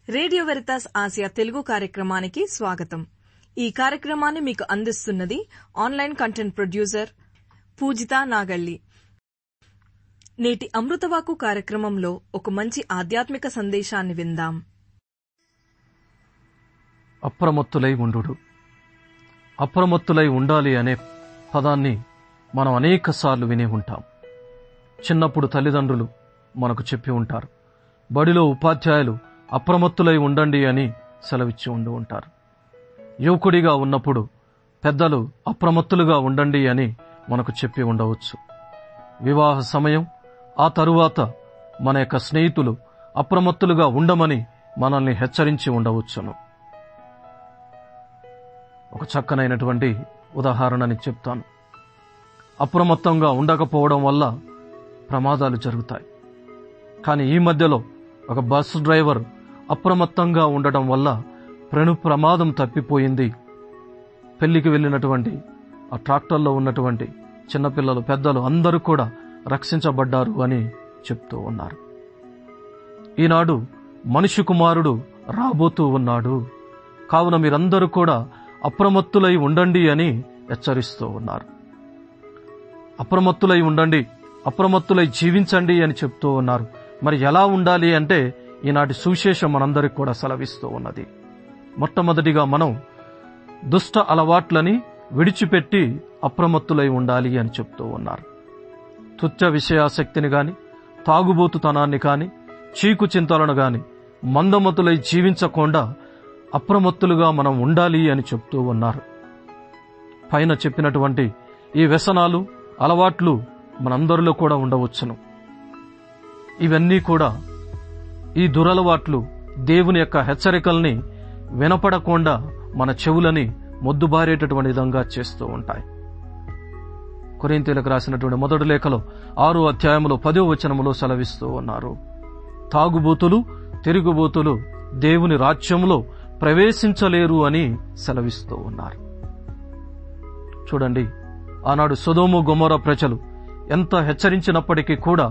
Radio Veritas Asia Telugu కార్యక్రమానికి స్వాగతం ఈ కార్యక్రమాన్ని మీకు అందిస్తున్నది online content producer Pujitha Nagalli నేటి అమృతవాకు కార్యక్రమంలో ఒక మంచి ఆధ్యాత్మిక సందేశాన్ని విందాం అప్రమత్తులై ఉండు అప్రమత్తులై ఉండాలి అనే పదాన్ని మనం అనేకసార్లు విని ఉంటాం చిన్నప్పుడు తల్లిదండ్రులు మనకు చెప్పి ఉంటారు బడిలో ఉపాధ్యాయులు అప్రమత్తులై ఉండండి అని సెలవిచ్చి ఉండి ఉంటారు యువకుడిగా ఉన్నప్పుడు పెద్దలు అప్రమత్తులుగా ఉండండి అని మనకు చెప్పి ఉండవచ్చు వివాహ సమయం ఆ తరువాత మన యొక్క స్నేహితులు అప్రమత్తులుగా ఉండమని మనల్ని హెచ్చరించి ఉండవచ్చును ఒక చక్కనైనటువంటి ఉదాహరణని చెప్తాను అప్రమత్తంగా ఉండకపోవడం వల్ల ప్రమాదాలు జరుగుతాయి కానీ ఈ మధ్యలో ఒక బస్సు డ్రైవర్ అప్రమత్తంగా ఉండడం వల్ల ప్రణు ప్రమాదం తప్పిపోయింది పెళ్లికి వెళ్ళినటువంటి ఆ ట్రాక్టర్లో ఉన్నటువంటి చిన్నపిల్లలు పెద్దలు అందరూ కూడా రక్షించబడ్డారు అని చెప్తూ ఉన్నారు ఈనాడు మనిషి కుమారుడు రాబోతూ ఉన్నాడు కావున మీరందరూ కూడా అప్రమత్తులై ఉండండి అని హెచ్చరిస్తూ ఉన్నారు అప్రమత్తులై ఉండండి అప్రమత్తులై జీవించండి అని చెప్తూ ఉన్నారు మరి ఎలా ఉండాలి అంటే ఈనాటి సువిశేషం మనందరికి కూడా సెలవిస్తూ ఉన్నది మొట్టమొదటిగా మనం దుష్ట అలవాట్లని విడిచిపెట్టి అప్రమత్తులై ఉండాలి అని చెప్తూ ఉన్నారు తుచ్చ విషయాసక్తిని గాని తాగుబోతుతనాన్ని కాని చీకు చింతలను గాని మందమతులై జీవించకుండా అప్రమత్తులుగా మనం ఉండాలి అని చెప్తూ ఉన్నారు పైన చెప్పినటువంటి ఈ వ్యసనాలు అలవాట్లు మనందరిలో కూడా ఉండవచ్చును ఇవన్నీ కూడా ఈ దురలవాట్లు దేవుని యొక్క హెచ్చరికల్ని వినపడకుండా మన చెవులని మొద్దుబారేటటువంటి విధంగా చేస్తూ ఉంటాయి కొరింతీలకు రాసినటువంటి మొదటి లేఖలో ఆరు అధ్యాయములో పదో వచనములో సెలవిస్తూ ఉన్నారు తాగుబోతులు తిరుగుబోతులు దేవుని రాజ్యంలో ప్రవేశించలేరు అని సెలవిస్తూ ఉన్నారు చూడండి ఆనాడు సుధోము గొమోర ప్రజలు ఎంత హెచ్చరించినప్పటికీ కూడా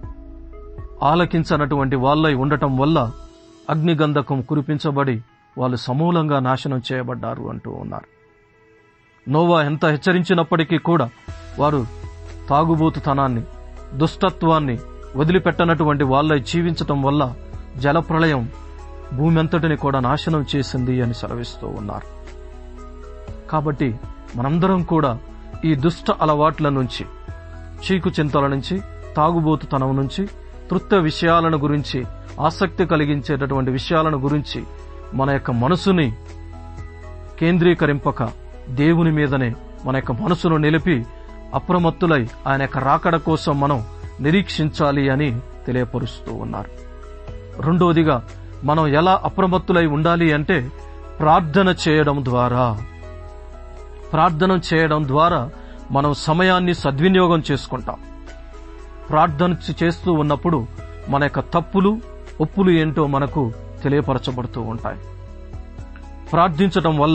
ఆలకించనటువంటి వాళ్ళై ఉండటం వల్ల అగ్నిగంధకం కురిపించబడి వాళ్ళు సమూలంగా నాశనం చేయబడ్డారు అంటూ ఉన్నారు నోవా ఎంత హెచ్చరించినప్పటికీ కూడా వారు తాగుబోతుతనాన్ని దుష్టత్వాన్ని వదిలిపెట్టనటువంటి వాళ్ళై జీవించటం వల్ల జలప్రళయం భూమి అంతటిని కూడా నాశనం చేసింది అని సెలవిస్తూ ఉన్నారు కాబట్టి మనందరం కూడా ఈ దుష్ట అలవాట్ల నుంచి చీకు చింతల నుంచి తాగుబోతుతనం నుంచి తృత్వ విషయాలను గురించి ఆసక్తి కలిగించేటటువంటి విషయాలను గురించి మన యొక్క మనసుని కేంద్రీకరింపక దేవుని మీదనే మన యొక్క మనసును నిలిపి అప్రమత్తులై ఆయన యొక్క రాకడ కోసం మనం నిరీక్షించాలి అని తెలియపరుస్తూ ఉన్నారు రెండవదిగా మనం ఎలా అప్రమత్తులై ఉండాలి అంటే ప్రార్థన చేయడం ద్వారా ప్రార్థన చేయడం ద్వారా మనం సమయాన్ని సద్వినియోగం చేసుకుంటాం ప్రార్థన చేస్తూ ఉన్నప్పుడు మన యొక్క తప్పులు ఒప్పులు ఏంటో మనకు తెలియపరచబడుతూ ఉంటాయి ప్రార్థించటం వల్ల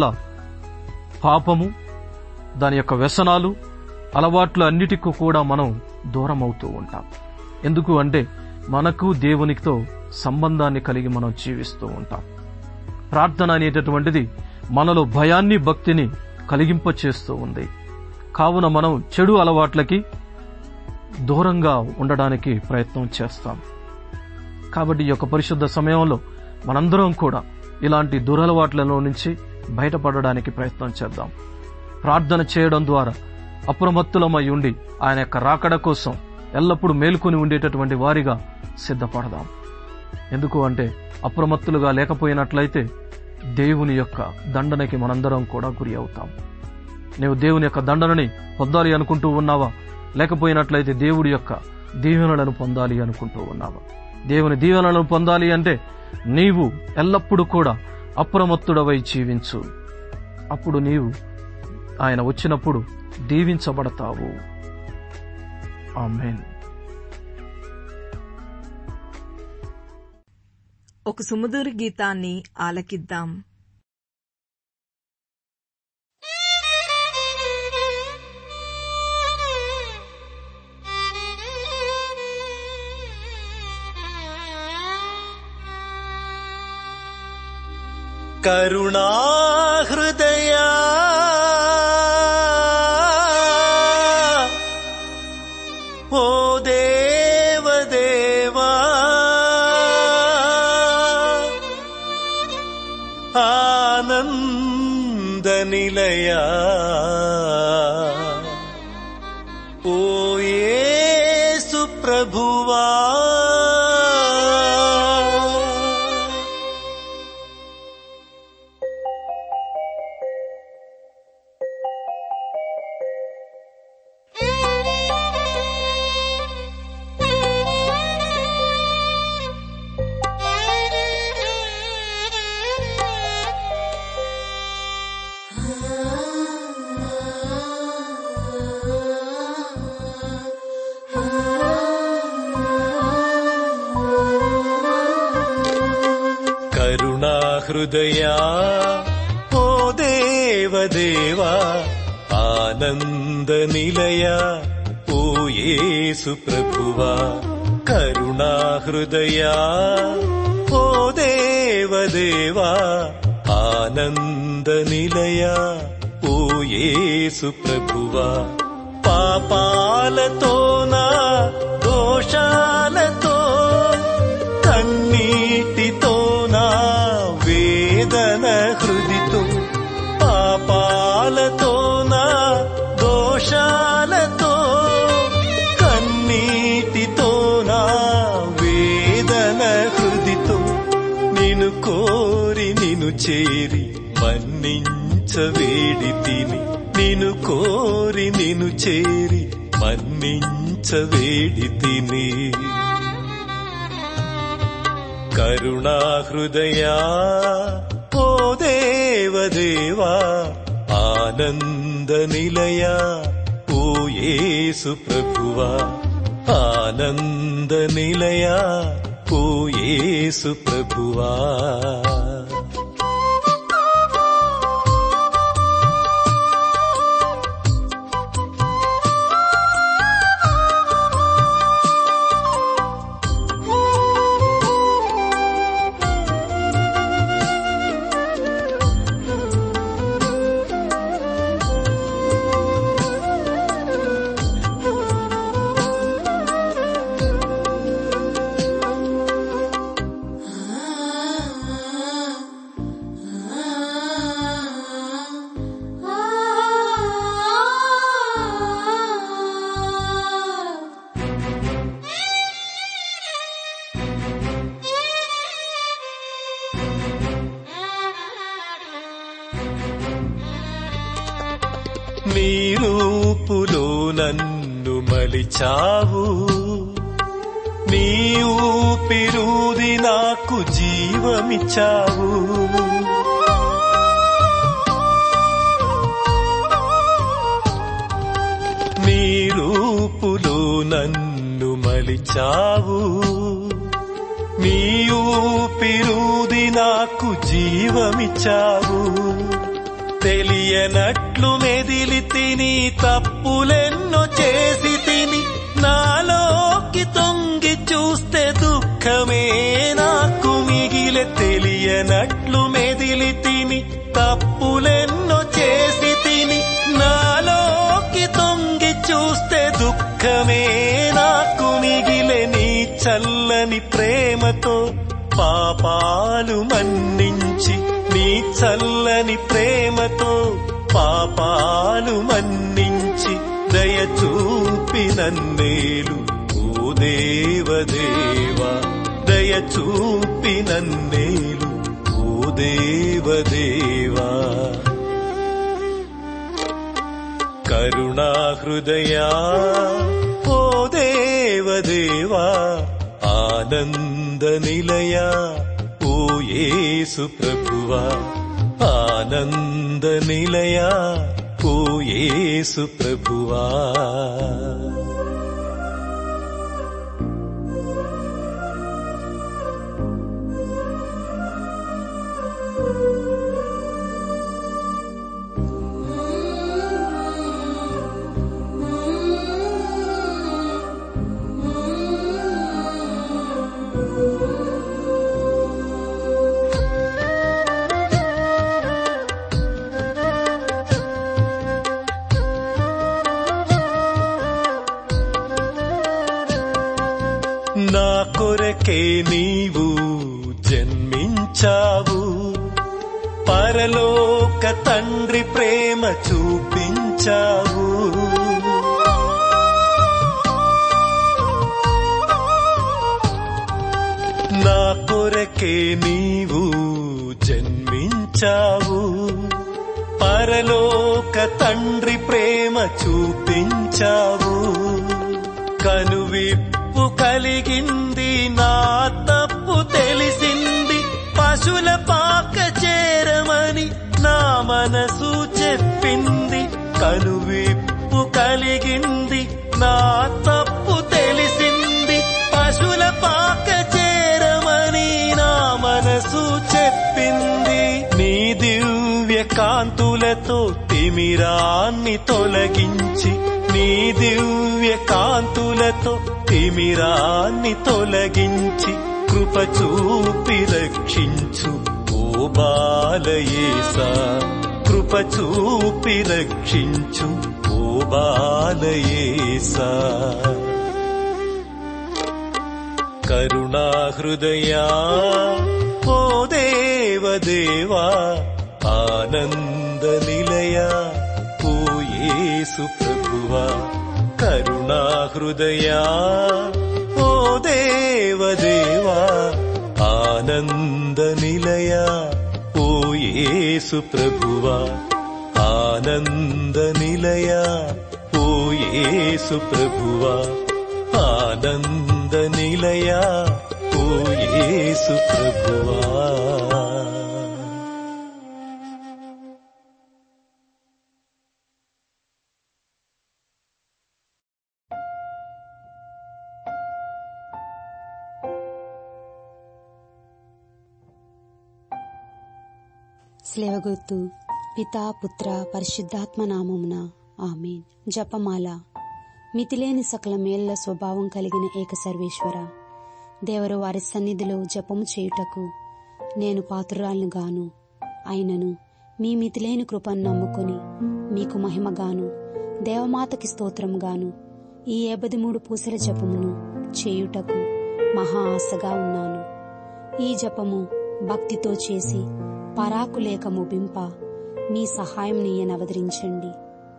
పాపము దాని యొక్క వ్యసనాలు అలవాట్లు అన్నిటికీ కూడా మనం దూరం అవుతూ ఉంటాం ఎందుకు అంటే మనకు దేవునితో సంబంధాన్ని కలిగి మనం జీవిస్తూ ఉంటాం ప్రార్థన అనేటటువంటిది మనలో భయాన్ని భక్తిని కలిగింపచేస్తూ ఉంది కావున మనం చెడు అలవాట్లకి దూరంగా ఉండడానికి ప్రయత్నం చేస్తాం కాబట్టి ఈ యొక్క పరిశుద్ధ సమయంలో మనందరం కూడా ఇలాంటి దురలవాట్లలో నుంచి బయటపడడానికి ప్రయత్నం చేద్దాం ప్రార్థన చేయడం ద్వారా అప్రమత్తులమై ఉండి ఆయన యొక్క రాకడ కోసం ఎల్లప్పుడూ మేలుకొని ఉండేటటువంటి వారిగా సిద్ధపడదాం ఎందుకు అంటే అప్రమత్తులుగా లేకపోయినట్లయితే దేవుని యొక్క దండనకి మనందరం కూడా గురి అవుతాం నీవు దేవుని యొక్క దండనని పొందాలి అనుకుంటూ ఉన్నావా లేకపోయినట్లయితే దేవుడి యొక్క దీవెనలను పొందాలి అనుకుంటూ ఉన్నావా దేవుని దీవెనలను పొందాలి అంటే నీవు ఎల్లప్పుడూ కూడా అప్రమత్తుడవై జీవించు అప్పుడు నీవు ఆయన వచ్చినప్పుడు దీవించబడతావు ఆమెన్ ఒక సుమధుర గీతాన్ని ఆలకిద్దాం Thank you. కరుణాహృదయా ఓ దేవదేవా ఆనంద నిలయా ఓ యేసు ప్రభువా కరుణాహృదయా ఓ దేవదేవా ఆనంద నిలయా ఓ యేసు ప్రభువా కరుణాహృదయా ఓ దేవదేవా ఆనంద నిలయా ఓ యేసు ప్రభువా పాపాలతో నా దోషాలతో కన్నీటితో నా వేదన హృదితో పాపాలతో నా దోషాలతో కన్నీటితో నా వేదన హృదితో నిన్ను కోరి నిన్ను చేరి మన్నించవేడి తిని నిన్ను కోరి నిన్ను చేరి మన్నించవేడి తిని కరుణాహృదయా ఓ దేవదేవా ఆనంద నిలయా ఓ యేసు ప్రభువా ఆనంద నిలయా ఓ యేసు ప్రభువా నీ రూపులో నన్ను మలిచావు నీ ఊపిరూది నాకు జీవమిచ్చావు నీ రూపులో నన్ను మలిచావు నీ ఊపిరూది నాకు జీవమిచ్చావు తెలియనట్లు మెదిలి తిని తప్పులెన్నో చేసి తిని నాలోకి తొంగి చూస్తే దుఃఖమే నాకు మిగిలే తెలియనట్లు మెదిలి తిని తప్పులెన్నో చేసి తిని నాలోకి తొంగి చూస్తే దుఃఖమే నాకు మిగిలే నీ చల్లని ప్రేమతో పాపాలు మన్నించి నీ చల్లని ప్రేమతో పాపాలు మన్నించి దయ చూపి నన్నేలు ఓ దేవదేవా దయ చూపి నన్నేలు ఓ దేవదేవా కరుణాహృదయా ఓ దేవదేవా ఆనంద నిలయా ఓ యేసు ప్రభువా ఆనంద నిలయా ఓ యేసు ప్రభువా జన్మించావు పరలోక తండ్రి ప్రేమ చూపించావు నా కొరకే నీవు జన్మించావు పరలోక తండ్రి ప్రేమ చూపించావు కనువిప్పు కలిగింది నా తప్పు తెలిసింది పశుల పాక చేరమని నా మనసు చెప్పింది కనువిప్పు కలిగింది నా తప్పు తెలిసింది పశుల పాక చేరమని నా మనసు చెప్పింది నీ దివ్య కాంతులతో తిమిరాన్ని తొలగించి నీ దివ్య కాంతులతో తిమిరాన్ని తొలగించి కృప చూపి రక్షించు ఓ బాలయేసా కృప చూపి రక్షించు ఓ బాలయేసా కరుణా హృదయా ఓ దేవదేవా ఆనంద నిలయా ఓ యేసు ప్రభువా కరుణా హృదయా ఓ దేవదేవా ఆనంద నిలయా ఓ యేసు ప్రభువా ఆనంద నిలయా ఓ యేసు ప్రభువా ఆనంద నిలయా ఓ యేసు ప్రభువా స్లేవగుర్తు పితా పుత్ర పరిశుద్ధాత్మ నామమున ఆమెన్ జపమాల మితిలేని సకల మేళ్ల స్వభావం కలిగిన ఏక సర్వేశ్వర దేవరు వారి సన్నిధిలో జపము చేయుటకు నేను పాత్రురాలను గాను అయినను మీ మితిలేని కృపను నమ్ముకొని మీకు మహిమగాను దేవమాతకి స్తోత్రముగాను ఈ ఏబది మూడు పూసల జపమును చేయుటకు మహా ఆశగా ఉన్నాను ఈ జపము భక్తితో చేసి పరాకు లేక ముగింప మీ సహాయం నీయనవదరించండి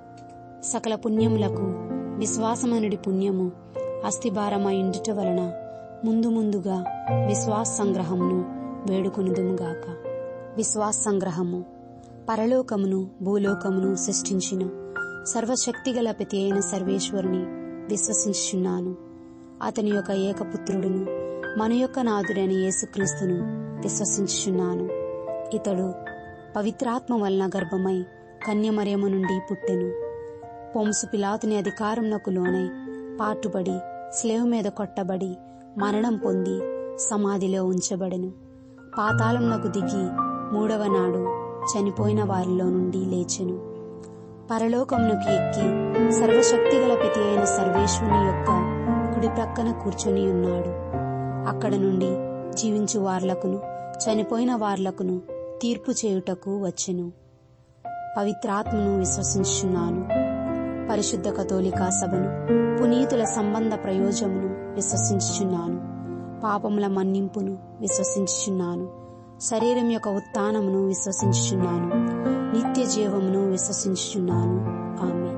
సకల పుణ్యములకు విశ్వాసమనుడి పుణ్యము అస్థిభారమైండుట వలన ముందు ముందుగా విశ్వాస సంగ్రహమును వేడుకొనుదుముగాక విశ్వాస సంగ్రహము పరలోకమును భూలోకమును సృష్టించిన సర్వశక్తిగల ప్రతి అయిన సర్వేశ్వరుని విశ్వసించుచున్నాను అతని యొక్క ఏకపుత్రుడును మన యొక్క నాథుడైన యేసుక్రీస్తును విశ్వసించుచున్నాను ఇతడు పవిత్రాత్మ వలన గర్భమై కన్యమరియమ నుండి పుట్టెను పొంసు పిలాతుని అధికారంనకు లోనై పాటుబడి స్లేవ్ మీద కొట్టబడి మరణం పొంది సమాధిలో ఉంచబడెను పాతాళంనకు దిగి మూడవ నాడు చనిపోయిన వారిలో నుండి లేచెను పరలోకమునకు ఎక్కి సర్వశక్తిగల ప్రతి అయిన సర్వేశ్వరుని యొక్క కుడి ప్రక్కన కూర్చొని ఉన్నాడు అక్కడ నుండి జీవించు వార్లకును చనిపోయిన వార్లకును తీర్పు చేయుటకు వచ్చెను పవిత్రాత్మను విశ్వసించున్నాను పరిశుద్ధ కథోలికా సభను పునీతుల సంబంధ ప్రయోజమును విశ్వసించుచున్నాను పాపముల మన్నింపును విశ్వసించుచున్నాను శరీరం యొక్క ఉత్థానమును విశ్వసించుచున్నాను నిత్య జీవమును విశ్వసించుచున్నాను ఆమె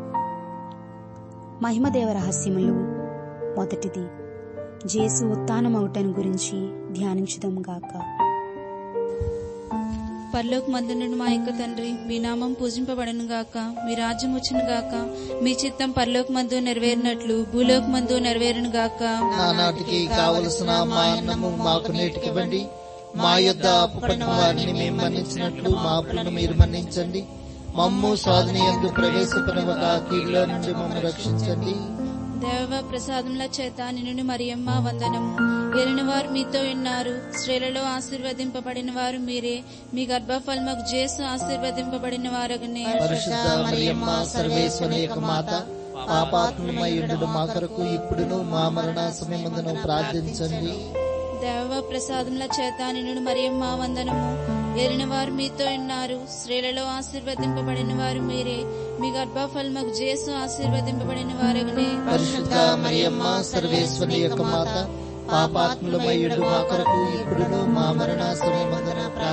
మహిమదేవ రహస్యములు మొదటిది జేసు ఉత్థానమవుటను గురించి ధ్యానించుదాం గాక పరలోక మందునుడు మా యొక్క తండ్రి మీ నామం పూజింపబడను గాక మీ రాజ్యం వచ్చును గాక మీ చిత్తం పరలోక మందు నెరవేరినట్లు భూలోక మందు నెరవేరును గాక నానాటికి కావలసిన మా అన్నము మాకు నేటికివ్వండి మా యొద్ద అప్పుపడిన వారిని మేము మన్నించినట్లు మా అప్పులను మీరు మన్నించండి మమ్ము సాధన ఎందు ప్రవేశపడవక కీళ్ళ నుండి మమ్మల్ని రక్షించండి దేవ ప్రసాదముల చేత నిన్ను మరియమ్మ వందనము ఎరిన వారు మీతో ఉన్నారు స్త్రీలలో ఆశీర్వదింపబడిన వారు మీరే మీ గర్భఫలముకు జేసు ఆశీర్వదింపబడిన వారగనే పరిశుద్ధ మరియమ్మ సర్వేశ్వరి యొక్క మాత పాపాత్మయుడు మా కొరకు ఇప్పుడును మా మరణ సమయమందును ప్రార్థించండి దేవ ప్రసాదముల చేత నిన్ను మరియమ్మ వందనము ఎరిన వారు మీతో ఉన్నారు స్త్రీలలో ఆశీర్వదింపబడిన వారు మీరే మీ గర్భఫలముకు జేసు ఆశీర్వదింపబడిన వారగనే పరిశుద్ధ మరియమ్మ సర్వేశ్వరి యొక్క మాత పాపాత్ములమయ్యుడు మా కొరకు ఇప్పుడును మా మరణ సమయమందును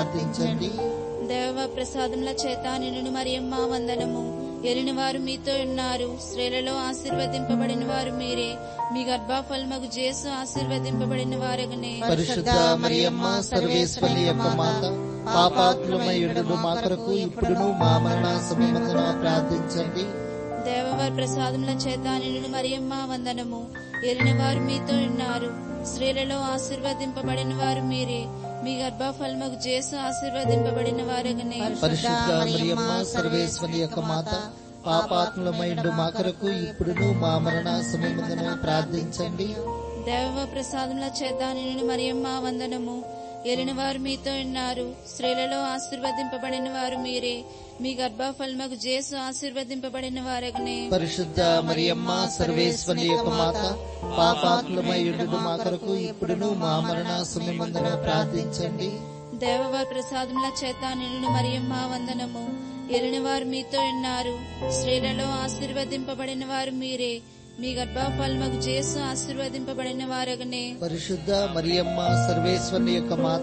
ప్రార్థించండి దేవ ప్రసాదముల చేత నిన్ను మరియమ్మ వందనము ఎలిని వారు మీతో ఉన్నారు స్త్రీలలో ఆశీర్వదింపబడిన వారు మీరే మీ గర్భఫలమగు జేసు ఆశీర్వదింపబడిన వారగనే పరిశుద్ధ మరియమ్మ సర్వేశ్వరి యొక్క మాత పాపాత్మయుడు మా కొరకు ఇప్పుడును మా మరణ సమయమందున ప్రార్థించండి దేవవారి ప్రసాదముల చేత నిన్ను మరియమ్మ వందనము ఎలిన వారు మీతో ఉన్నారు స్త్రీలలో ఆశీర్వదింపబడిన వారు మీరే మీ గర్భఫలమగు జేసు ఆశీర్వదింపబడిన వారగనే పరిశుద్ధ మరియమ్మ సర్వేశ్వరి యొక్క మాత పాపాత్మయుడు మా కొరకు ఇప్పుడును మా మరణ సమయమందున ప్రార్థించండి దేవ ప్రసాదముల చేత నిన్ను మరియమ్మ వందనము ఎలిన వారు మీతో ఉన్నారు స్త్రీలలో ఆశీర్వదింపబడిన వారు మీరే మీ గర్భఫలమగు జేసు ఆశీర్వదింపబడిన వారగనే పరిశుద్ధ మరియమ్మ సర్వేశ్వరి యొక్క మాత పాపాత్మయుడు మా కొరకు ఇప్పుడును మా మరణ సమయమందున ప్రార్థించండి దేవవారి ప్రసాదముల చేత నిన్ను మరియమ్మ వందనము ఎలిన వారు మీతో ఉన్నారు స్త్రీలలో ఆశీర్వదింపబడిన వారు మీరే మీ గర్భఫలమగు జేసు ఆశీర్వదింపబడిన వారగనే పరిశుద్ధ మరియమ్మ సర్వేశ్వరి యొక్క మాత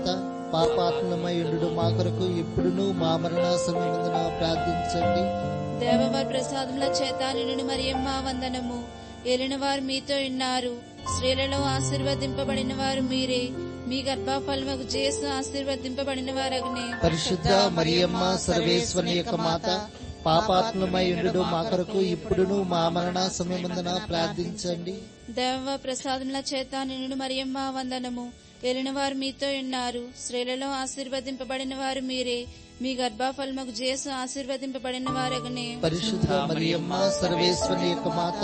పాపాత్మయుడు మా కొరకు ఇప్పుడును మా మరణ సమయమందున ప్రార్థించండి దేవవారి ప్రసాదముల చేత నిన్ను మరియమ్మ వందనము ఏలిన వారు మీతో ఉన్నారు స్త్రీలలో ఆశీర్వదింపబడిన వారు మీరే మీ గర్భఫలముకు జేసు ఆశీర్వదింపబడిన వారగనే పరిశుద్ధ మరియమ్మ సర్వేశ్వరి యొక్క మాత పాపాత్మయుడు మా కొరకు ఇప్పుడును మా మరణ సమయమందున ప్రార్థించండి దేవ ప్రసాదముల చేత నిన్ను మరియమ్మ వందనము ఏలిన వారు మీతో ఉన్నారు స్త్రీలలో ఆశీర్వదింపబడిన వారు మీరే మీ గర్భఫలముకు జేసు ఆశీర్వదింపబడిన వారగనే పరిశుద్ధ మరియమ్మ సర్వేశ్వరి యొక్క మాత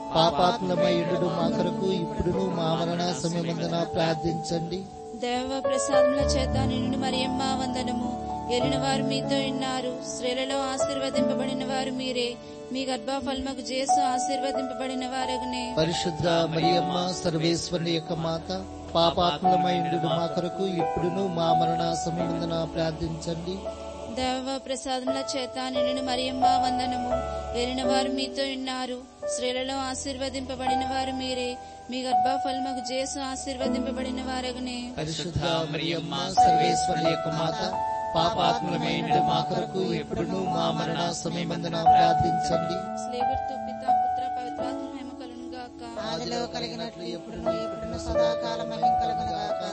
పాపాత్మయుడు మా కొరకు ఇప్పుడును మా మరణ సమయమందున ప్రార్థించండి దేవ ప్రసాదముల చేత నిన్ను మరియమ్మ వందనము ఏలిన వారు మీతో ఉన్నారు స్త్రీలలో ఆశీర్వదింపబడిన వారు మీరే మీ గర్భఫలముకు జేసు ఆశీర్వదింపబడిన వారగనే పరిశుద్ధ మరియమ్మ సర్వేశ్వరి యొక్క మాత పాపాత్మయుడు మా కొరకు ఇప్పుడును మా మరణ సమయమందున ప్రార్థించండి దేవ ప్రసాదముల చేత నిన్ను మరియమ్మ వందనము ఏలిన వారు మీతో ఉన్నారు స్త్రీలలో ఆశీర్వదింపబడిన వారు మీరే మీ గర్భఫలముకు జేసు ఆశీర్వదింపబడిన వారగనే పరిశుద్ధ మరియమ్మ సర్వేశ్వరి యొక్క మాత పాపాత్మయుడు మా కొరకు ఇప్పుడును మా మరణ సమయమందున ప్రార్థించండి స్లేవర్తో పిత పుత్ర పవిత్రాత్మ మహిమ కలును గాక ఆదిలో కలిగినట్లు ఎప్పుడును ఎప్పుడును సదాకాలం మహిమ కలుగును గాక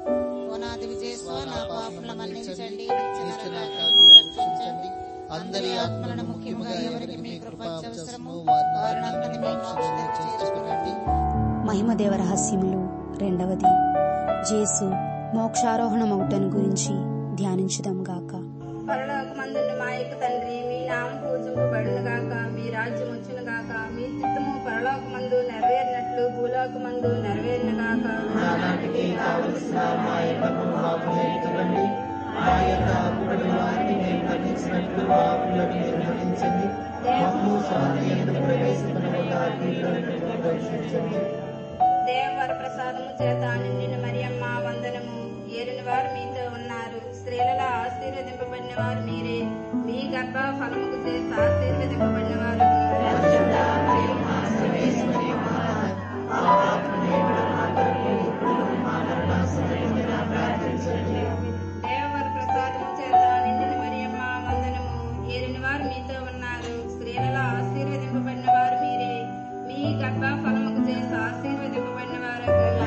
ఓనాది విజయస్వ నా పాపముల మన్నించండి నిత్య నా కాపుదలను రక్షించండి అందరి ఆత్మలను ముఖ్యముగా ఎవరికి మీ కృప అవసరమో వారిని అందరినీ మీ మోక్షంలో చేర్చుకునండి మహిమదేవ రహస్యములు రెండవది జేసు మోక్షారోహణమవుటను గురించి ధ్యానించుదాం గాక పరలోకమందున్న మా యొక్క తండ్రి మీ నామం పూజింపబడును గాక మీ రాజ్యం వచ్చును గాక మీ చిత్తము పరలోకమందు నెరవేరినట్లు భూలోకమందు నెరవేరిన గాక నానాటికి కావలసిన మా ఇళ్లకు మాకు నేర్చుకోండి మా యొక్క అప్పుడి వారిని మేము మన్నించినట్లు మా అప్పులను మీరు మన్నించండి మమ్ము స్వామి ఎందుకు ప్రవేశించకుండా దర్శించండి దేవవర ప్రసాదము చేత నిండిన మరియమ్మ వందనము ఏలిన వారు మీతో ఉన్నారు స్త్రీలలో ఆశీర్వదింపబడిన వారు మీరే మీ గర్భ ఫలముకు చేసి ఆశీర్వదింపబడిన వారు దేవవర ప్రసాదము చేత నిండిన మరియమ్మ వందనము ఏలిన వారు మీతో ఉన్నారు స్త్రీలలో ఆశీర్వదింపబడిన వారు మీరే మీ గర్భ ఫలముకు చేసి ఆశీర్వదింపబడిన వారు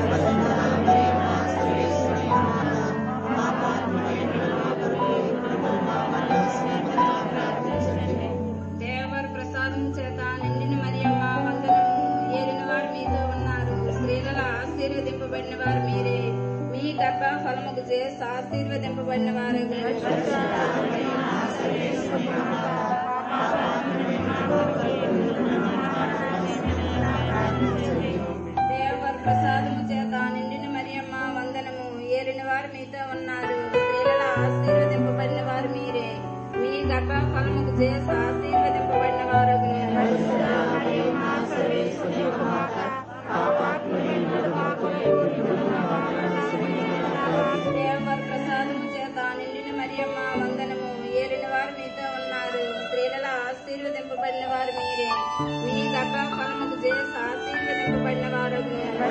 దేవర ప్రసాదం చేత నిండిన మరియమ్మ వందనము ఏలిన వారు మీతో ఉన్నారు స్త్రీలలో ఆశీర్వదింపబడిన వారు మీరే మీ గర్భ ఫలముకు చేసి ఆశీర్వదింపబడిన వారు దేవర ప్రసాదము చేత నిండిన మరియమ్మ వందనము ఏలిన వారు మీతో ఉన్నారు స్త్రీలలో ఆశీర్వదింపబడిన వారు మీరే మీ గర్భ ఫలముకు చేసి ఆశీర్వదింపబడిన వారు దేవర ప్రసాదము చేత నిండిన మరియమ్మ వందనము ఏలిన వారు మీతో ఉన్నారు స్త్రీలలో ఆశీర్వదింపబడిన వారు మీరే మీ గర్భ ఫలముకు చేసి ఆశీర్వదింపబడిన వారు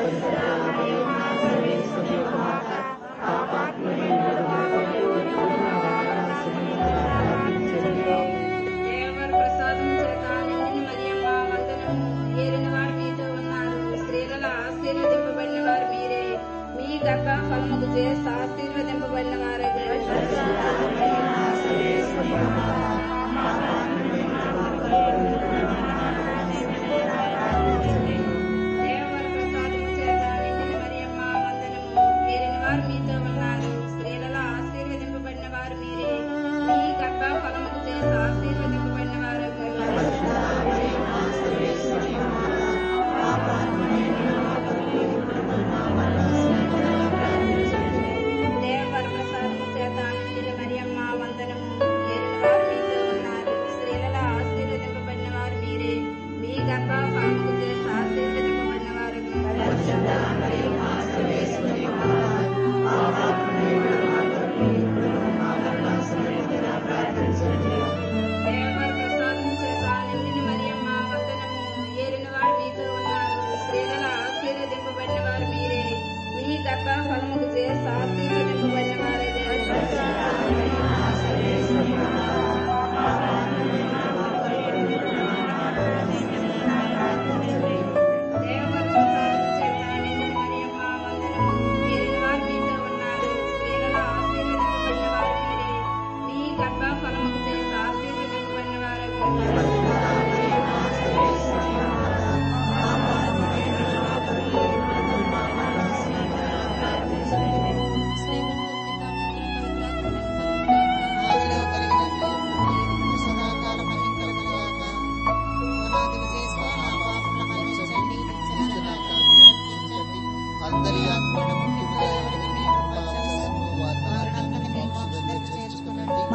దేవర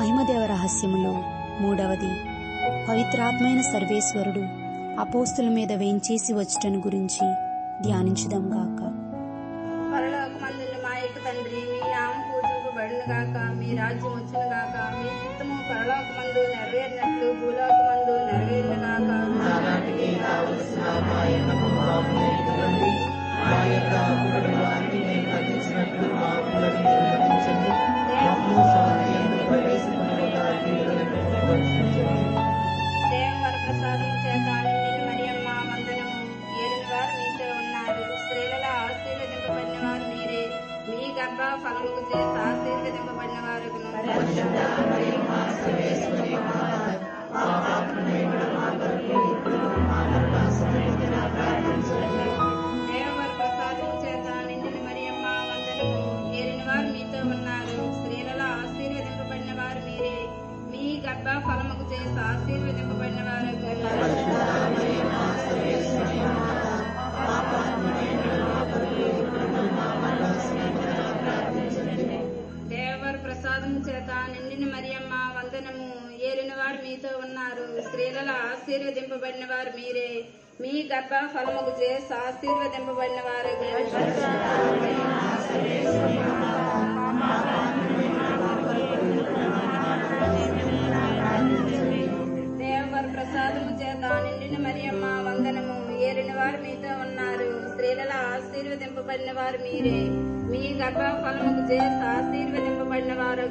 మహిమదేవ రహస్యములో మూడవది పవిత్రాత్మైన సర్వేశ్వరుడు అపోస్తుల మీద వేంచేసి వచ్చటను గురించి ధ్యానించుదాం గాక పరలోకమందున్న మా యొక్క తండ్రి మీ నామం పూజింపబడును గాక మీ రాజ్యం వచ్చును గాక మీ చిత్తము పరలోకమందు నెరవేరినట్లు భూలోకమందు నెరవేరును గాక నానాటికి కావలసిన మా ఎన్నము మాకు నేర్పండి మా యొక్క అప్పుడని వారిని మేము మన్నించినట్లు మా అప్పులను మీరు మన్నించండి మమ్ము స్వాధీనంలో ప్రవేశపెట్టగా కీడులను రక్షించండి దేవవర ప్రసాదం చేత నిండిన మరియమ్మ వందనము ఏలిన వారు మీతో ఉన్నారు స్త్రీలలో ఆశీర్వదింపబడిన వారు మీరే మీ గర్భ ఫలముకు చేసి ఆశీర్వదింపబడిన వారు దేవవర ప్రసాదం చేత నిండిన మరియమ్మ వందనము ఏలిన వారు మీతో ఉన్నారు స్త్రీలలో ఆశీర్వదింపబడిన వారు మీరే మీ గర్భ ఫలముకు చేసి ఆశీర్వదింపబడిన వారు దేవర ప్రసాదం చేత నిండిన మరియమ్మ వందనము ఏలిన వారు మీతో ఉన్నారు స్త్రీలలో ఆశీర్వదింపబడిన వారు మీరే మీ గర్భ ఫలముకు చేసి ఆశీర్వదింపబడిన వారు దేవర ప్రసాదము చేత నిండిన మరియమ్మ వందనము ఏలిన వారు మీతో ఉన్నారు స్త్రీలలో ఆశీర్వదింపబడిన వారు మీరే మీ గర్భ ఫలముకు చేసి ఆశీర్వదింపబడిన వారు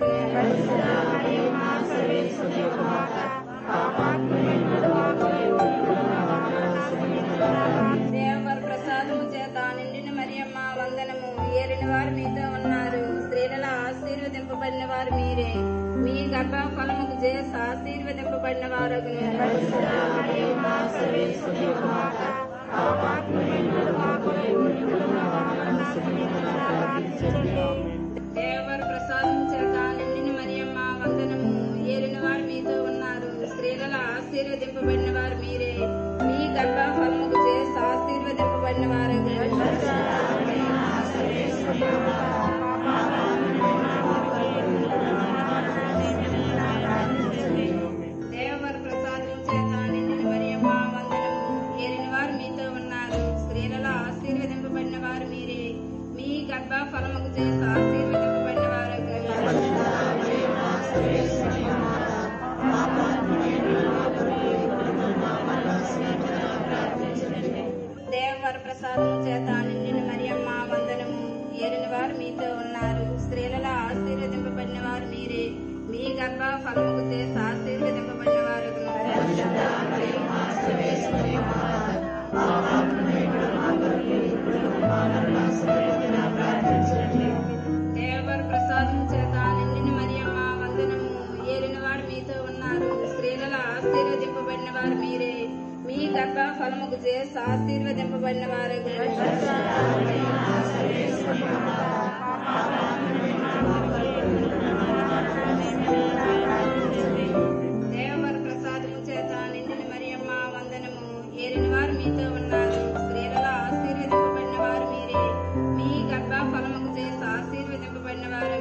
దేవర ప్రసాదము చేత నిండిన మరియమ్మ వందనము ఏలిన వారు మీతో ఉన్నారు స్త్రీలలో ఆశీర్వదింపబడిన వారు మీరే మీ గర్భ ఫలముకు చేసి ఆశీర్వదింపబడిన వారు దేవర ప్రసాదం చేత నిండిన మరియమ్మ వందనము ఏలిన వారు మీతో ఉన్నారు స్త్రీలలో ఆశీర్వదింపబడిన వారు మీరే మీ గర్భ ఫలముకు చేసి ఆశీర్వదింపబడిన వారు దేవర ప్రసాదం చేత నిండిన మరియమ్మ వందనము ఏలిన వారు మీతో ఉన్నారు స్త్రీలలో ఆశీర్వదింపబడిన వారు మీరే మీ గర్భ ఫలముకు చేసి ఆశీర్వదింపబడిన వారు దేవర ప్రసాదం చేత నిండిన మరియమ్మ వందనము ఏలిన వారు మీతో ఉన్నారు స్త్రీలలో ఆశీర్వదింపబడిన వారు మీరే మీ గర్భ ఫలముకు చేసి ఆశీర్వదింపబడిన వారు దేవర ప్రసాదం చేత నిండిన మరియమ్మ వందనము ఏలిన వారు మీతో ఉన్నారు స్త్రీలలో ఆశీర్వదింపబడిన వారు మీరే మీ గర్భ ఫలముకు చేసి ఆశీర్వదింపబడిన వారు దేవర ప్రసాదము చేత నిండిన మరియమ్మ వందనము ఏలిన వారు మీతో ఉన్నారు స్త్రీలలో ఆశీర్వదింపబడిన వారు మీరే మీ గర్భ ఫలముకు చేసి ఆశీర్వదింపబడిన వారు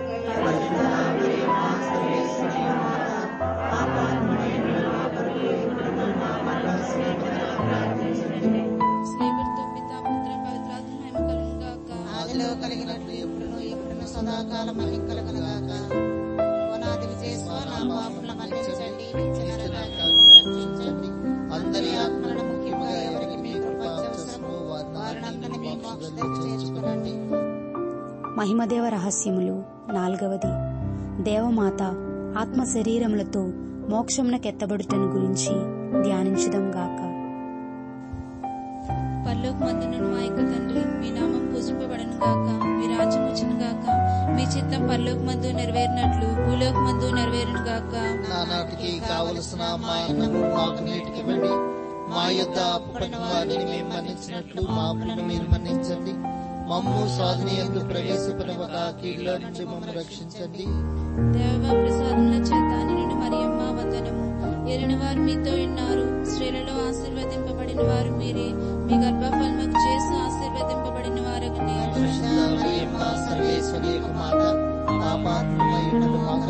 శ్రీగురితో పిత పుత్ర పవిత్రాత్మ మహిమ కలుగును గాక ఆదిలో కలిగినట్లు ఎప్పుడును ఎప్పుడును సదాకాలం మహిమ కలుగునుగాక ఓనాది విజయస్వ నా పాపముల మన్నించండి నిత్య నరకాగ్ని రక్షించండి అందరి ఆత్మలను ముఖ్యంగా ఎవరికి మీ కృప అవసరమో వారిని మీ మోక్షంలో చేర్చుకునండి మహిమదేవ రహస్యములు నాలుగవది దేవమాత ఆత్మ శరీరములతో మోక్షమునకెత్తబడుటను గురించి ధ్యానించుదాం గాక పరలోక మందును మా యొక్క తండ్రి మీ నామం పూజింపబడను గాక మీ రాజ్యం వచ్చును గాక మీ చిత్తం పరలోక మందు నెరవేరినట్లు భూలోక మందు నెరవేరును గాక నానాటికి కావలసిన మా అన్నము మాకు నేటికివ్వండి మా యొద్ద అప్పుపడిన వారిని మేము మన్నించినట్లు మా అప్పులను మీరు మన్నించండి మమ్ము స్వాధీనంలో ప్రవేశపడవక కీడులో నుంచి మమ్మల్ని రక్షించండి దేవ ప్రసాదముల చేత నిన్ను మరియమ్మ వందనము ఎరిన వారు మీతో ఉన్నారు స్త్రీలలో ఆశీర్వదింపబడిన వారు మీరే మీ గర్భఫలముకు చేసి ఆశీర్వదింపబడిన వారు పరిశుద్ధ మరియమ్మ సర్వేశ్వరి యొక్క మాత పాపాత్మయుడు మా కొరకు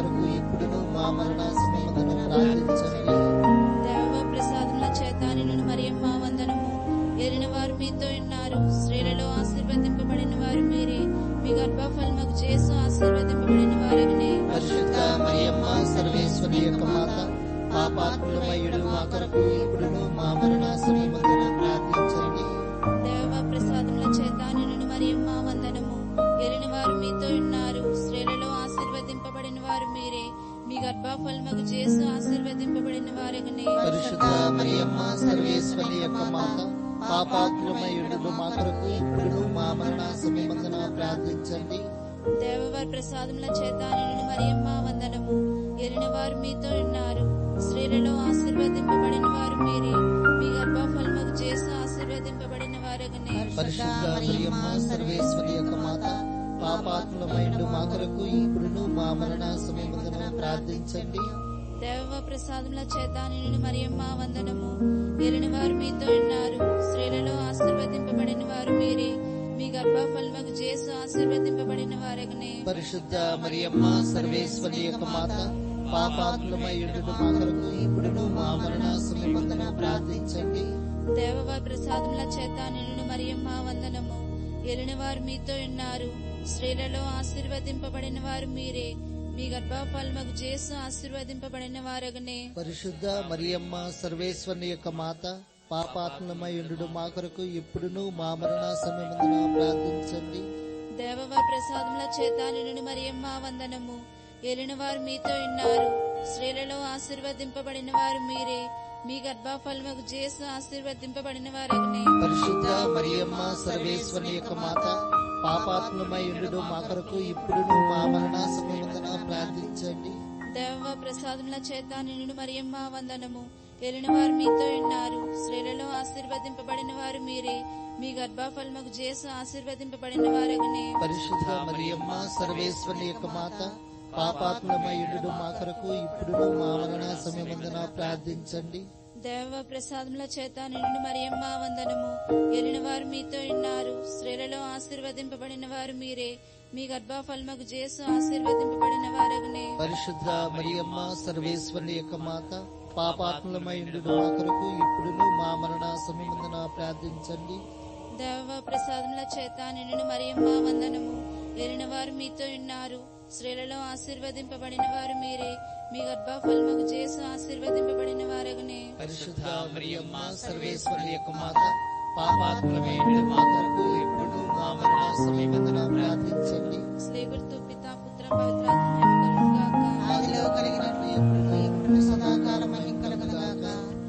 ఇప్పుడును మా మరణ సమయమందున ప్రార్థించండి దేవ ప్రసాదముల చేత నిన్ను మరియమ్మ వందనము ఏలిన వారు మీతో ఉన్నారు స్త్రీలలో ఆశీర్వదింపబడిన వారు మీరే మీ గర్భఫలముకు చేసు ఆశీర్వదింపబడిన వారగనే పరిశుద్ధ మరియమ్మ సర్వేశ్వరి యొక్క మాత పాపాత్ములమయుడు మా కొరకు ఇప్పుడును మా మరణ సమయమందున ప్రార్థించండి దేవ ప్రసాదముల చేత నిన్ను మరియమ్మ వందనము ఏలిన వారు మీతో ఉన్నారు స్త్రీలలో ఆశీర్వదింపబడిన వారు మీరే మీ గర్భఫలముకు చేసు ఆశీర్వదింపబడిన వారగనే పరిశుద్ధ మరియమ్మ సర్వేశ్వరి యొక్క మాత పాపాత్ములమయుడు మా కొరకు ఇప్పుడును మా మరణ సమయమందున ప్రార్థించండి దేవవారి ప్రసాదముల చేత నిన్ను మరియమ్మ వందనము ఎరిన వారు మీతో ఉన్నారు స్త్రీలలో ఆశీర్వదింపబడిన వారు మీరే మీ గర్భఫలముకు చేసు ఆశీర్వదింపబడిన వారగనే పరిశుద్ధ మరియమ్మ సర్వేశ్వరి యొక్క మాత పాపాత్ములమైండు మా కొరకు ఇప్పుడును మా మరణ సమయమందున ప్రార్థించండి దేవ ప్రసాదముల చేత నిన్ను మరియమ్మ వందనము ఎరిన వారు మీతో ఉన్నారు స్త్రీలలో ఆశీర్వదింపబడిన వారు మీరే మీ గర్భఫలముకు చేసు ఆశీర్వదింపబడిన వారగనే పరిశుద్ధ మరియమ్మ సర్వేశ్వరి యొక్క మాత పాపాత్ములమైండు మా కొరకు ఇప్పుడును మా మరణ సమయమందున ప్రార్థించండి దేవవారి ప్రసాదముల చేత నిన్ను మరియమ్మ వందనము ఎలిన వారు మీతో ఉన్నారు స్త్రీలలో ఆశీర్వదింపబడిన వారు మీరే మీ గర్భఫలముకు చేసు ఆశీర్వదింపబడిన వారగనే పరిశుద్ధ మరియమ్మ సర్వేశ్వరి యొక్క మాత పాపాత్ములమైండు మా కొరకు ఇప్పుడును మా మరణ సమయమందున ప్రార్థించండి దేవవారి ప్రసాదముల చేత నిన్ను మరియమ్మ వందనము ఎలిన వారు మీతో ఉన్నారు స్త్రీలలో ఆశీర్వదింపబడిన వారు మీరే మీ గర్భఫలముకు చేసు ఆశీర్వదింపబడిన వారగనే పరిశుద్ధ మరియమ్మ సర్వేశ్వరి యొక్క మాత పాపాత్ములమైండు మా కొరకు ఇప్పుడును మా మరణ సమయమందున ప్రార్థించండి దేవ ప్రసాదముల చేత నిన్ను మరియమ్మ వందనము ఎలిన వారు మీతో ఉన్నారు స్త్రీలలో ఆశీర్వదింపబడిన వారు మీరే మీ గర్భఫలముకు చేసు ఆశీర్వదింపబడిన వారగనే పరిశుద్ధ మరియమ్మ సర్వేశ్వరి యొక్క మాత పాపాత్ములమైండు మా కొరకు ఇప్పుడును మా మరణ సమయమందున ప్రార్థించండి దేవ ప్రసాదముల చేత నిన్ను మరియమ్మ వందనము ఎలిన వారు మీతో ఉన్నారు స్త్రీలలో ఆశీర్వదింపబడిన వారు మీరే మీ గర్భఫలముకు చేసు ఆశీర్వదింపబడిన వారగనే పరిశుద్ధ మరియమ్మ సర్వేశ్వరి యొక్క మాత పాపాత్ములమైండు మా కొరకు ఇప్పుడును మా మరణ సమయమందున ప్రార్థించండి దేవ ప్రసాదముల చేత నిన్ను మరియమ్మ వందనము ఎలిన వారు మీతో ఉన్నారు స్త్రీలలో ఆశీర్వదింపబడిన వారు మీరే మీ గర్భఫలముకు చేసు ఆశీర్వదింపబడిన వారగనే పరిశుద్ధ మరియమ్మ సర్వేశ్వరి యొక్క మాత పాపాత్ములమైండు మా కొరకు ఇప్పుడు మా మరణ సమయమందున ప్రార్థించండి స్లేగుర్తు పిత పుత్ర పవిత్రాత్మ మహిమ కలుగుగాక. ఆదిలో కలిగినట్లు ఎప్పుడు ఎప్పుడు సదాకాలం మహిమ కలుగుగాక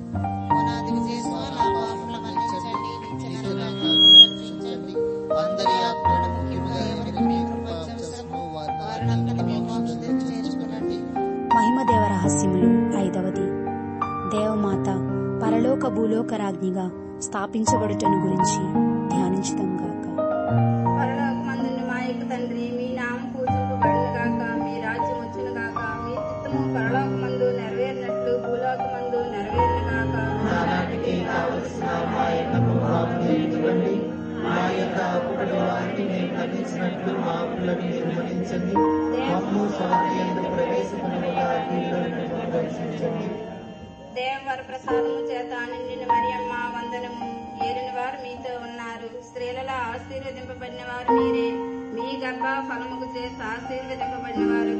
పునాది విజయస్వ నా పాపముల మన్నించండి నిత్య నరకాగ్ని రక్షించండి అందరి ఆత్మలను ముఖ్యంగా ఎవరికి మీ కృప అవసరమో వారిని మీ మోక్షంలో చేర్చుకునండి మహిమదేవ రహస్యములు ఐదవది దేవమాత పరలోక భూలోక రాజ్ఞిగా స్థాపించబడుటను గురించి ధ్యానించుదాం గాక పరలోకమందున్న మా యొక్క తండ్రి మీ నామం పూజింపబడును గాక మీ రాజ్యం వచ్చును గాక మీ చిత్తము పరలోకమందు నెరవేరినట్లు భూలోకమందు నెరవేరును గాక నానాటికి కావలసిన మా యొక్క పాపములను ఎత్తుకోండి మా యొక్క అప్పుల వారిని మేము మన్నించినట్లు మా అప్పులను మీరు మన్నించండి మమ్ము స్వాధీనంలో ప్రవేశపడగా రక్షించండి దేవవర ప్రసాదము చేత నిండిన మరియమ్మ వందనము ఏలిన వారు మీతో ఉన్నారు స్త్రీలలో ఆశీర్వదింపబడిన వారు మీరే మీ గర్భ ఫలముకు చేసి ఆశీర్వదింపబడిన వారు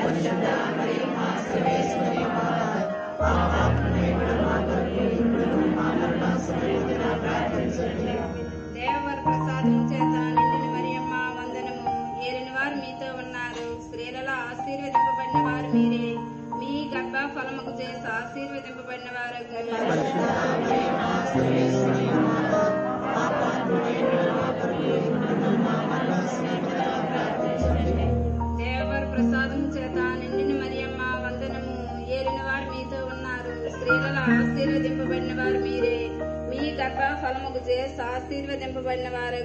దేవవర ప్రసాదము చేత నిండిన మరియమ్మ వందనము ఏలిన వారు మీతో ఉన్నారు స్త్రీలలో ఆశీర్వదింపబడిన వారు మీరే మీ గర్భ ఫలముకు చేసి ఆశీర్వదింపబడిన వారు దేవవర ప్రసాదము చేత నిండిన మరియమ్మ వందనము ఏలిన వారు మీతో ఉన్నారు స్త్రీలలో ఆశీర్వదింపబడిన వారు మీరే మీ గర్భ ఫలముకు చేసి ఆశీర్వదింపబడిన వారు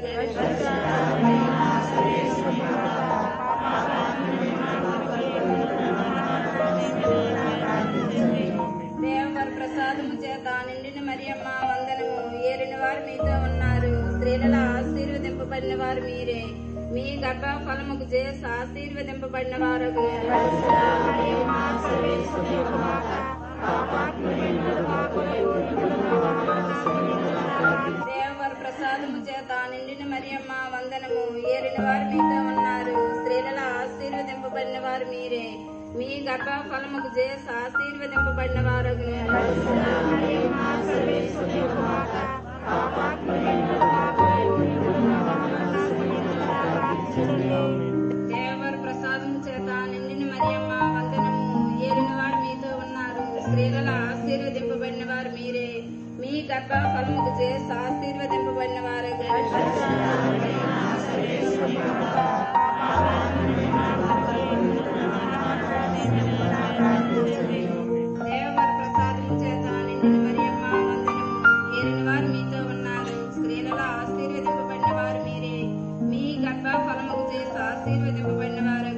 దేవవర ప్రసాదము చేత నిండిన మరియమ్మ వందనము ఏలిన వారు మీతో ఉన్నారు స్త్రీలలో ఆశీర్వదింపబడిన వారు మీరే మీ గర్భ ఫలముకు చేసి ఆశీర్వదింపబడిన వారు వారు మీతో ఉన్నారు స్త్రీలలో ఆశీర్వదింపబడిన వారు మీరే మీ గర్భ ఫలముకు చేసి ఆశీర్వదింపబడిన వారు దేవర ప్రసాదం చేత నిండిన మరియమ్మ వందనము ఏలిన వారు మీతో ఉన్నారు స్త్రీలలో ఆశీర్వదింపబడిన వారు మీరే మీ గర్భ ఫలముకు చేసి ఆశీర్వదింపబడిన వారు దేవర ప్రసాదం చేత నిండిన మరియమ్మ వందనము ఏలిన వారు మీతో ఉన్నారు స్త్రీలలో ఆశీర్వదింపబడిన వారు మీరే మీ గర్భ ఫలముకు చేసి ఆశీర్వదింపబడిన వారు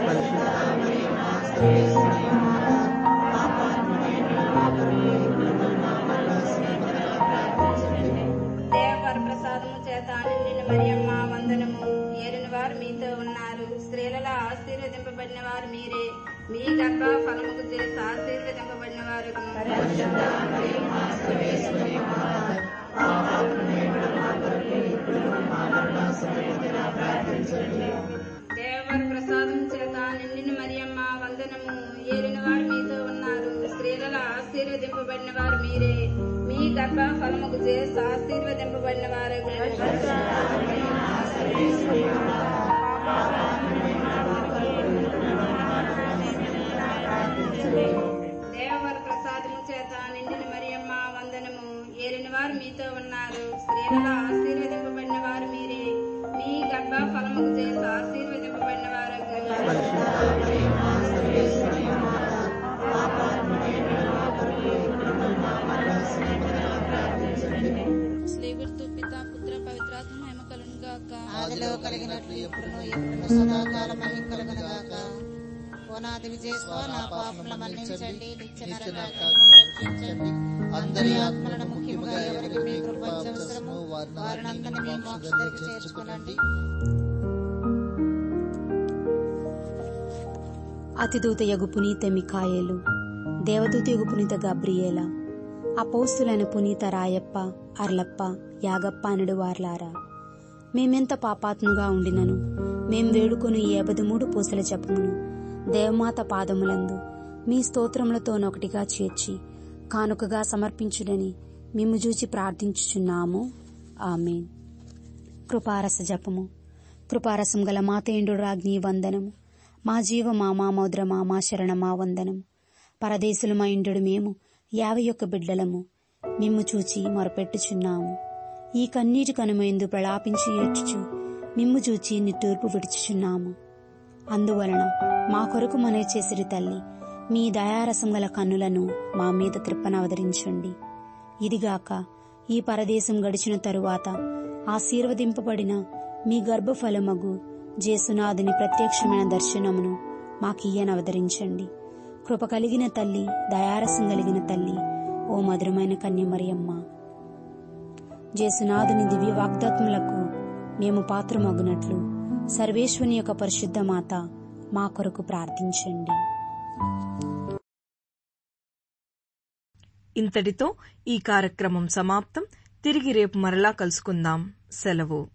దేవర ప్రసాదము చేత నిండిన మరియమ్మ వందనము ఏలిన వారు మీతో ఉన్నారు స్త్రీలలో ఆశీర్వదింపబడిన వారు మీరే మీ గర్భ ఫలముకు చేసి ఆశీర్వదింపబడిన వారు దేవర ప్రసాదం చేత నిండిన మరియమ్మ వందనము ఏలిన వారు మీతో ఉన్నారు స్త్రీలలో ఆశీర్వదింపబడిన వారు మీరే మీ గర్భ ఫలముకు చేసి ఆశీర్వదింపబడిన వారు దేవర ప్రసాదము చేత నిండిన మరియమ్మ వందనము ఏలిన వారు మీతో ఉన్నారు స్త్రీలలో ఆశీర్వదింపబడిన వారు మీరే మీ గర్భ ఫలముకు చేసి ఆశీర్వదింపబడిన వారు స్లేగుర్తు పిత పుత్ర పవిత్రాత్మ మహిమ కలును గాక ఆదిలో కలిగినట్లు ఎప్పుడును ఎప్పుడును సదాకాలం మహిమ కలుగునగాక ఓనాది విజయస్వ నా పాపముల మన్నించండి నిత్య నరకాగ్ని రక్షించండి అందరి ఆత్మలను ముఖ్యముగా ఎవరికి మీ కృప అవసరము వారినందరినీ మీ మోక్షదరికి చేర్చుకునండి అతిదూతయగు పునీత మికాయేలు దేవదూతయగు పునీత గబ్రియేల అపౌస్తులైన పునీత రాయప్ప అర్లప్ప యాగప్ప అనడు వార్లారా మేమెంత పాపాత్ముగా ఉండినను మేం వేడుకొని ఏబది మూడు పూసల జపమును దేవమాత పాదములందు మీ స్తోత్రములతోనొకటిగా చేర్చి కానుకగా సమర్పించుడని మిమ్ము చూచి ప్రార్థించుచున్నాము ఆమెన్ కృపారస జపము కృపారసం గల మాతేండు రాజ్ఞి వందనము మా జీవ మా మామౌద్ర మా మా శరణ మా వందనము పరదేశులు మా ఇండు మేము యాభై ఒక్క బిడ్డలము మిమ్ము చూచి మొరపెట్టుచున్నాము ఈ కన్నీటి కనుమైందు ప్రలాపించి ఏడ్చుచు మిమ్ము చూచి నిట్టూర్పు విడుచుచున్నాము అందువలన మా కొరకు మనే చేసిరి తల్లి మీ దయారసం గల కన్నులను మా మీద త్రిప్పనవదరించండి ఇదిగాక ఈ పరదేశం గడిచిన తరువాత ఆశీర్వదింపబడిన మీ గర్భఫలమగు జేసునాథుని ప్రత్యక్షమైన దర్శనమును మాకియ్యనవదరించండి కృప కలిగిన తల్లి దయారసం కలిగిన తల్లి ఓ మధురమైన కన్యమరియమ్మ జేసునాథుని దివ్య వాగ్దాత్ములకు మేము పాత్రమగునట్లు సర్వేశ్వని యొక్క పరిశుద్ధ మాత మా కొరకు ప్రార్థించండి ఇంతటితో ఈ కార్యక్రమం సమాప్తం తిరిగి రేపు మరలా కలుసుకుందాం సెలవు